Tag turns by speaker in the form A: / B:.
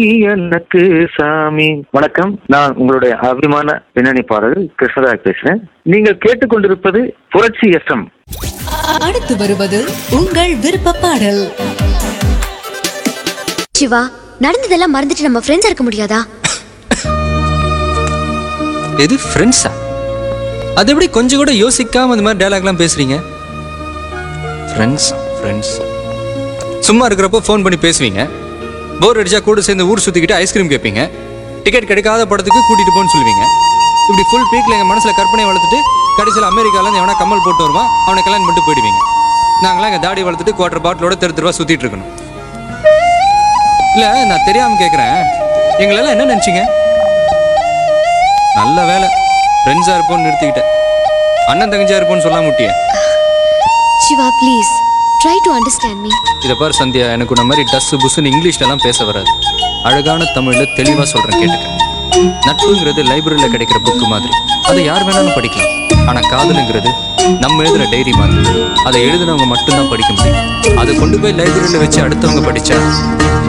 A: எனக்கு சாமி வணக்கம் நான் உங்களுடைய அபிமான பின்னணி பாடல் கிருஷ்ணராஜ் பேசுறேன் நீங்கள் கேட்டுக்கொண்டிருப்பது புரட்சி எஃப்எம்
B: அடுத்து வருவது உங்கள் விருப்ப பாடல்
C: சிவா நடந்ததெல்லாம் மறந்துட்டு நம்ம ஃப்ரெண்ட்ஸ் இருக்க முடியாதா
D: எது ஃப்ரெண்ட்ஸா அது எப்படி கொஞ்சம் கூட யோசிக்காம இந்த மாதிரி டயலாக்லாம் பேசுறீங்க ஃப்ரெண்ட்ஸ் ஃப்ரெண்ட்ஸ் சும்மா இருக்கிறப்போ ஃபோன் பண்ணி பேசுவீங்க போர் அடிச்சா கூட சேர்ந்து ஊர் சுற்றிக்கிட்டு ஐஸ்கிரீம் கேட்பீங்க டிக்கெட் கிடைக்காத படத்துக்கு கூட்டிட்டு போன்னு சொல்லுவீங்க இப்படி ஃபுல் பீக்கில் எங்கள் மனசில் கற்பனை வளர்த்துட்டு கடைசியில் அமெரிக்காலேருந்து எவனா கம்மல் போட்டு வருவான் அவனை கல்யாணம் பண்ணிட்டு போயிடுவீங்க நாங்களாம் எங்கள் தாடி வளர்த்துட்டு குவார்டர் பாட்டிலோட தெரு தெருவா சுற்றிட்டு இருக்கணும் இல்லை நான் தெரியாமல் கேட்குறேன் எங்களெல்லாம் என்ன நினச்சிங்க நல்ல வேலை ஃப்ரெண்ட்ஸாக இருப்போம்னு நிறுத்திக்கிட்டேன் அண்ணன் தங்கச்சியா இருப்போம்னு சொல்லாம முட்டியே
C: Siva please try to understand me
D: இதை பாரு சந்தியா எனக்கு உன்ன மாதிரி டஸ்ஸு புஸ்ஸுன்னு இங்கிலீஷ்லலாம் பேச வராது அழகான தமிழில் தெளிவாக சொல்கிறேன் கேட்டுக்க நட்புங்கிறது லைப்ரரியில் கிடைக்கிற புக்கு மாதிரி அதை யார் வேணாலும் படிக்கலாம் ஆனால் காதலுங்கிறது நம்ம எழுதுகிற டைரி மாதிரி அதை எழுதுனவங்க மட்டும்தான் படிக்க முடியும் அதை கொண்டு போய் லைப்ரரியில் வச்சு அடுத்தவங்க படித்தா